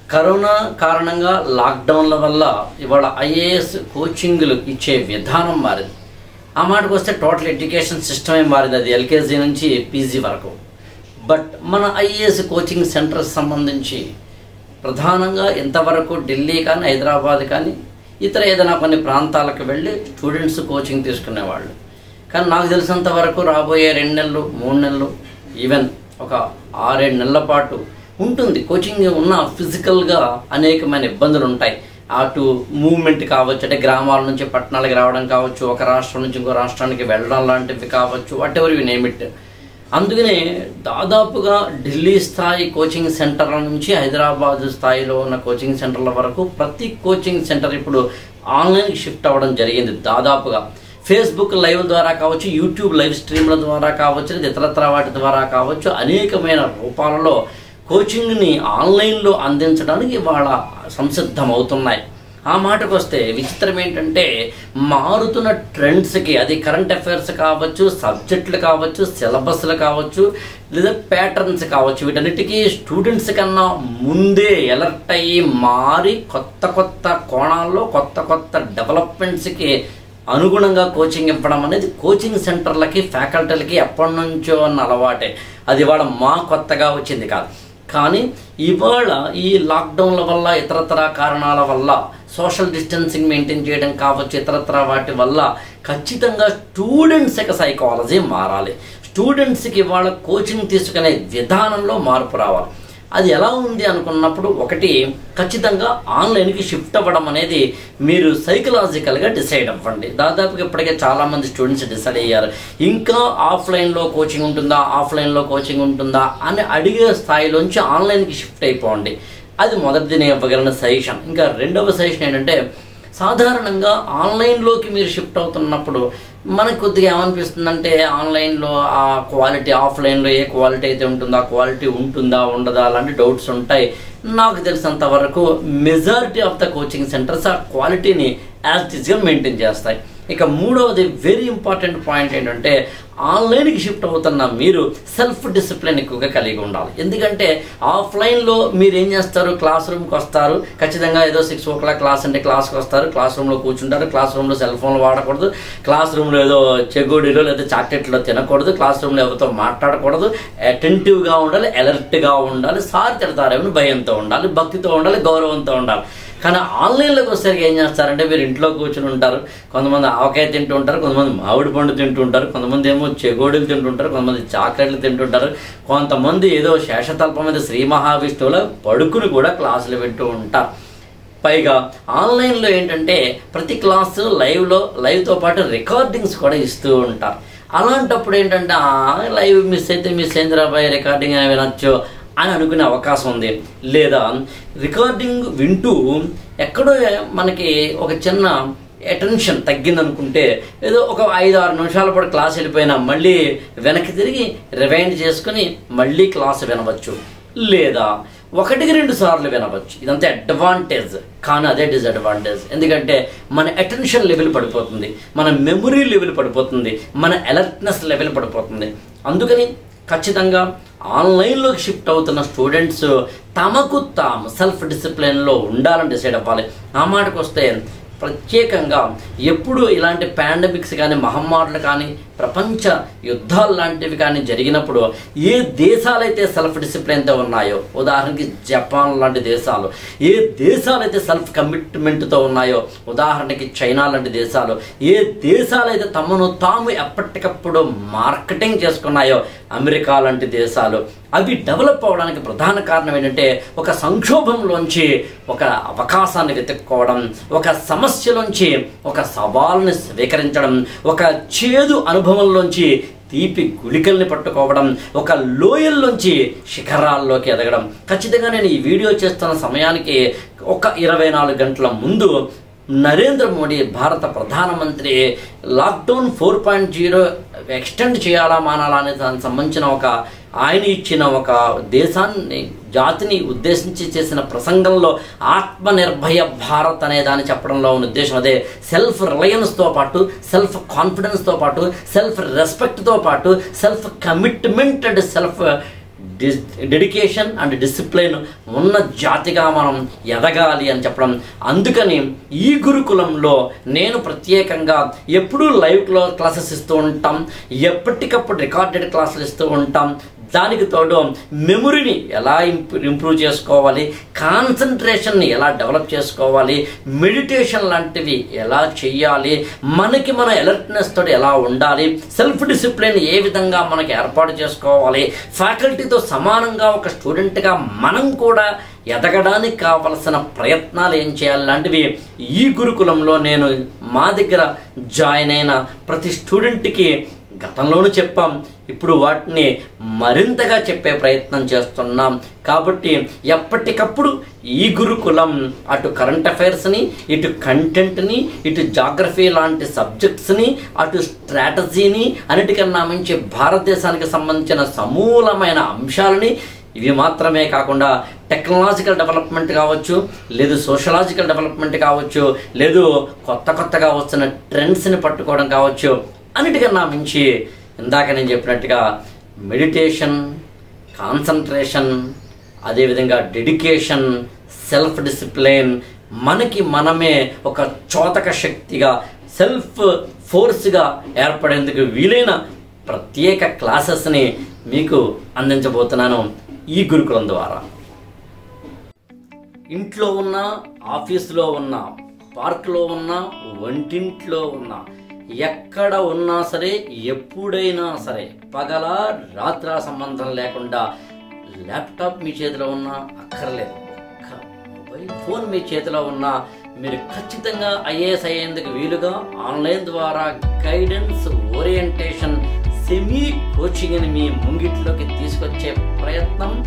corona కారణంగా లాక్డౌన్ల వల్ల ఇవాళ ఐఏఎస్ కోచింగ్లు ఇచ్చే విధానం మారింది ఆ మాటకు వస్తే టోటల్ ఎడ్యుకేషన్ సిస్టమే మారింది అది ఎల్కేజీ నుంచి పీజీ వరకు బట్ మన ఐఏఎస్ కోచింగ్ సెంటర్స్ సంబంధించి ప్రధానంగా ఇంతవరకు ఢిల్లీ కానీ హైదరాబాద్ కానీ ఇతర ఏదైనా కొన్ని ప్రాంతాలకు వెళ్ళి స్టూడెంట్స్ కోచింగ్ తీసుకునేవాళ్ళు కానీ నాకు తెలిసినంత వరకు రాబోయే రెండు నెలలు మూడు నెలలు ఈవెన్ ఒక ఆరేడు నెలల పాటు ఉంటుంది కోచింగ్ ఉన్న ఫిజికల్గా అనేకమైన ఇబ్బందులు ఉంటాయి అటు మూవ్మెంట్ కావచ్చు అంటే గ్రామాల నుంచి పట్టణాలకు రావడం కావచ్చు ఒక రాష్ట్రం నుంచి ఇంకో రాష్ట్రానికి వెళ్ళడం లాంటివి కావచ్చు whatever you name it అందుకనే దాదాపుగా ఢిల్లీ స్థాయి కోచింగ్ సెంటర్ల నుంచి హైదరాబాద్ స్థాయిలో ఉన్న కోచింగ్ సెంటర్ల వరకు ప్రతి కోచింగ్ సెంటర్ ఇప్పుడు ఆన్లైన్కి షిఫ్ట్ అవ్వడం జరిగింది దాదాపుగా ఫేస్బుక్ లైవ్ ద్వారా కావచ్చు యూట్యూబ్ లైవ్ స్ట్రీమ్ల ద్వారా కావచ్చు లేదా ఇతరత్ర వాటి ద్వారా కావచ్చు అనేకమైన రూపాలలో కోచింగ్ని ఆన్లైన్లో అందించడానికి వాళ్ళ సంసిద్ధమవుతున్నాయి ఆ మాటకు వస్తే విచిత్రం ఏంటంటే మారుతున్న ట్రెండ్స్కి అది కరెంట్ అఫైర్స్ కావచ్చు సబ్జెక్టులు కావచ్చు సిలబస్లు కావచ్చు లేదా ప్యాటర్న్స్ కావచ్చు వీటన్నిటికీ స్టూడెంట్స్ కన్నా ముందే ఎలర్ట్ అయ్యి మారి కొత్త కొత్త కోణాల్లో కొత్త కొత్త డెవలప్మెంట్స్కి అనుగుణంగా కోచింగ్ ఇవ్వడం అనేది కోచింగ్ సెంటర్లకి ఫ్యాకల్టీలకి ఎప్పటి నుంచో ఉన్న అలవాటే అది ఇవాళ మా కొత్తగా వచ్చింది కాదు కానీ ఇవాళ ఈ లాక్డౌన్ల వల్ల ఇతరత్ర కారణాల వల్ల సోషల్ డిస్టెన్సింగ్ మెయింటైన్ చేయడం కావచ్చు ఇతరత్ర వాటి వల్ల ఖచ్చితంగా స్టూడెంట్స్ యొక్క సైకాలజీ మారాలి స్టూడెంట్స్కి ఇవాళ కోచింగ్ తీసుకునే విధానంలో మార్పు రావాలి అది ఎలా ఉంది అనుకున్నప్పుడు ఒకటి ఖచ్చితంగా ఆన్లైన్కి షిఫ్ట్ అవ్వడం అనేది మీరు సైకలాజికల్గా డిసైడ్ అవ్వండి దాదాపుగా ఇప్పటికే చాలామంది స్టూడెంట్స్ డిసైడ్ అయ్యారు ఇంకా ఆఫ్లైన్లో కోచింగ్ ఉంటుందా ఆఫ్లైన్లో కోచింగ్ ఉంటుందా అని అడిగే స్థాయిలోంచి ఆన్లైన్కి షిఫ్ట్ అయిపోండి అది మొదటిది నేను ఇవ్వగలిగిన సజెషన్ ఇంకా రెండవ సజెషన్ ఏంటంటే సాధారణంగా ఆన్లైన్లోకి మీరు షిఫ్ట్ అవుతున్నప్పుడు మనకు కొద్దిగా ఏమనిపిస్తుందంటే ఆన్లైన్లో ఆ క్వాలిటీ ఆఫ్లైన్లో ఏ క్వాలిటీ అయితే ఉంటుందో ఆ క్వాలిటీ ఉంటుందా ఉండదా అలాంటి డౌట్స్ ఉంటాయి నాకు తెలిసినంత వరకు majority of the coaching centres ఆ క్వాలిటీని యాజ్ గా మెయింటైన్ చేస్తాయి ఇక మూడవది వెరీ ఇంపార్టెంట్ పాయింట్ ఏంటంటే ఆన్లైన్కి షిఫ్ట్ అవుతున్న మీరు సెల్ఫ్ డిసిప్లిన్ ఎక్కువగా కలిగి ఉండాలి ఎందుకంటే ఆఫ్లైన్లో మీరు ఏం చేస్తారు క్లాస్ రూమ్కి వస్తారు ఖచ్చితంగా ఏదో సిక్స్ ఓ క్లాక్ క్లాస్ అంటే క్లాస్కి వస్తారు క్లాస్ రూమ్లో కూర్చుంటారు క్లాస్ రూమ్లో సెల్ ఫోన్లు వాడకూడదు క్లాస్ రూమ్లో ఏదో చెగోడీలో లేదా చాక్లెట్లో తినకూడదు క్లాస్ రూమ్లో ఎవరితో మాట్లాడకూడదు అటెంటివ్గా ఉండాలి అలర్ట్గా ఉండాలి సార్ తిడతారేమో భయంతో ఉండాలి భక్తితో ఉండాలి గౌరవంతో ఉండాలి కానీ ఆన్లైన్లోకి వచ్చేసరికి ఏం చేస్తారంటే మీరు ఇంట్లో కూర్చుని ఉంటారు కొంతమంది ఆవకాయ తింటూ ఉంటారు కొంతమంది మామిడి పండు తింటూ ఉంటారు కొంతమంది ఏమో చెగోడీలు తింటుంటారు కొంతమంది చాక్లెట్లు తింటుంటారు కొంతమంది ఏదో శేషతల్పం మీద శ్రీ మహావిష్ణువులో పడుకుని కూడా క్లాసులు వింటూ ఉంటారు పైగా ఆన్లైన్లో ఏంటంటే ప్రతి క్లాసు లైవ్లో లైవ్తో పాటు రికార్డింగ్స్ కూడా ఇస్తూ ఉంటారు అలాంటప్పుడు ఏంటంటే లైవ్ మిస్ అయితే మిస్ అయిందిరాబాయ్ రికార్డింగ్ వినొచ్చు అని అనుకునే అవకాశం ఉంది లేదా రికార్డింగ్ వింటూ ఎక్కడో మనకి ఒక చిన్న అటెన్షన్ తగ్గిందనుకుంటే ఏదో ఒక ఐదు ఆరు నిమిషాల పాటు క్లాస్ వెళ్ళిపోయినా మళ్ళీ వెనక్కి తిరిగి రివైండ్ చేసుకుని మళ్ళీ క్లాస్ వినవచ్చు లేదా ఒకటికి రెండు సార్లు వినవచ్చు ఇదంతా అడ్వాంటేజ్ కానీ అదే డిసడ్వాంటేజ్ ఎందుకంటే మన అటెన్షన్ లెవెల్ పడిపోతుంది మన మెమరీ లెవెల్ పడిపోతుంది మన అలర్ట్నెస్ లెవెల్ పడిపోతుంది అందుకని ఖచ్చితంగా ఆన్లైన్లోకి షిఫ్ట్ అవుతున్న స్టూడెంట్స్ తమకు తాము సెల్ఫ్ డిసిప్లిన్లో ఉండాలని డిసైడ్ అవ్వాలి ఆ మాటకు వస్తే ప్రత్యేకంగా ఎప్పుడు ఇలాంటి పాండమిక్స్ కానీ మహమ్మారులు కానీ ప్రపంచ యుద్ధాలు లాంటివి కానీ జరిగినప్పుడు ఏ దేశాలైతే సెల్ఫ్ డిసిప్లిన్తో ఉన్నాయో ఉదాహరణకి జపాన్ లాంటి దేశాలు ఏ దేశాలైతే సెల్ఫ్ కమిట్మెంట్తో ఉన్నాయో ఉదాహరణకి చైనా లాంటి దేశాలు ఏ దేశాలైతే తమను తాము ఎప్పటికప్పుడు మార్కెటింగ్ చేసుకున్నాయో అమెరికా లాంటి దేశాలు అవి డెవలప్ అవడానికి ప్రధాన కారణం ఏంటంటే ఒక సంక్షోభంలోంచి ఒక అవకాశాన్ని వెతుక్కోవడం ఒక సమస్యలోంచి ఒక సవాల్ని స్వీకరించడం ఒక చేదు అనుభవంలోంచి తీపి గుళికల్ని పట్టుకోవడం ఒక లోయల్లోంచి శిఖరాల్లోకి ఎదగడం ఖచ్చితంగా నేను ఈ వీడియో చేస్తున్న సమయానికి ఒక ఇరవై నాలుగు గంటల ముందు నరేంద్ర మోడీ భారత ప్రధానమంత్రి lockdown four point zero extend చేయాలా మానాలా అనే దానికి సంబంధించిన ఒక ఆయన ఇచ్చిన ఒక దేశాన్ని జాతిని ఉద్దేశించి చేసిన ప్రసంగంలో ఆత్మనిర్భయ భారత్ అనే దాన్ని చెప్పడంలో ఉన్న ఉద్దేశం అదే సెల్ఫ్ రిలయన్స్తో పాటు సెల్ఫ్ కాన్ఫిడెన్స్తో పాటు సెల్ఫ్ రెస్పెక్ట్తో పాటు self commitment and self dis dedication and discipline ఉన్న జాతిగా మనం ఎదగాలి అని చెప్పడం అందుకని ఈ గురుకులంలో నేను ప్రత్యేకంగా ఎప్పుడూ లైవ్ క్లా క్లాసెస్ ఇస్తూ ఉంటాం ఎప్పటికప్పుడు రికార్డెడ్ క్లాసులు ఇస్తూ ఉంటాం దానికి తోడు మెమొరీని ఎలా ఇంప్- ఇంప్రూవ్ చేసుకోవాలి కాన్సన్ట్రేషన్ని ఎలా డెవలప్ చేసుకోవాలి మెడిటేషన్ లాంటివి ఎలా చెయ్యాలి మనకి మన అలర్ట్నెస్ తోటి ఎలా ఉండాలి సెల్ఫ్ డిసిప్లిన్ ఏ విధంగా మనకి ఏర్పాటు చేసుకోవాలి ఫ్యాకల్టీతో సమానంగా ఒక స్టూడెంట్గా మనం కూడా ఎదగడానికి కావలసిన ప్రయత్నాలు ఏం చేయాలి లాంటివి ఈ గురుకులంలో నేను మా దగ్గర జాయిన్ అయిన ప్రతి స్టూడెంట్కి గతంలోనూ చెప్పాం ఇప్పుడు వాటిని మరింతగా చెప్పే ప్రయత్నం చేస్తున్నాం కాబట్టి ఎప్పటికప్పుడు ఈ గురుకులం అటు కరెంట్ అఫైర్స్ని ఇటు కంటెంట్ని ఇటు జాగ్రఫీ లాంటి సబ్జెక్ట్స్ని అటు స్ట్రాటజీని అన్నిటికన్నా మించి భారతదేశానికి సంబంధించిన సమూలమైన అంశాలని ఇవి మాత్రమే కాకుండా టెక్నాలజికల్ డెవలప్మెంట్ కావచ్చు లేదు సోషలాజికల్ డెవలప్మెంట్ కావచ్చు లేదు కొత్త కొత్తగా వస్తున్న ట్రెండ్స్ని పట్టుకోవడం కావచ్చు అన్నిటికన్నా మించి ఇందాక నేను చెప్పినట్టుగా మెడిటేషన్ కాన్సన్ట్రేషన్ అదేవిధంగా డెడికేషన్ సెల్ఫ్ డిసిప్లిన్ మనకి మనమే ఒక చోతక శక్తిగా సెల్ఫ్ ఫోర్స్గా ఏర్పడేందుకు వీలైన ప్రత్యేక క్లాసెస్ని మీకు అందించబోతున్నాను ఈ గురుకులం ద్వారా ఇంట్లో ఉన్న ఆఫీసులో ఉన్న పార్క్లో ఉన్న వంటింట్లో ఉన్న ఎక్కడ ఉన్నా సరే ఎప్పుడైనా సరే పగల రాత్ర సంబంధం లేకుండా ల్యాప్టాప్ మీ చేతిలో ఉన్నా అక్కర్లేదు ఒక్క మొబైల్ ఫోన్ మీ చేతిలో ఉన్నా మీరు ఖచ్చితంగా ఐఏఎస్ అయ్యేందుకు వీలుగా ఆన్లైన్ ద్వారా గైడెన్స్ ఓరియంటేషన్ సెమీ కోచింగ్ని మీ ముంగిట్లోకి తీసుకొచ్చే ప్రయత్నం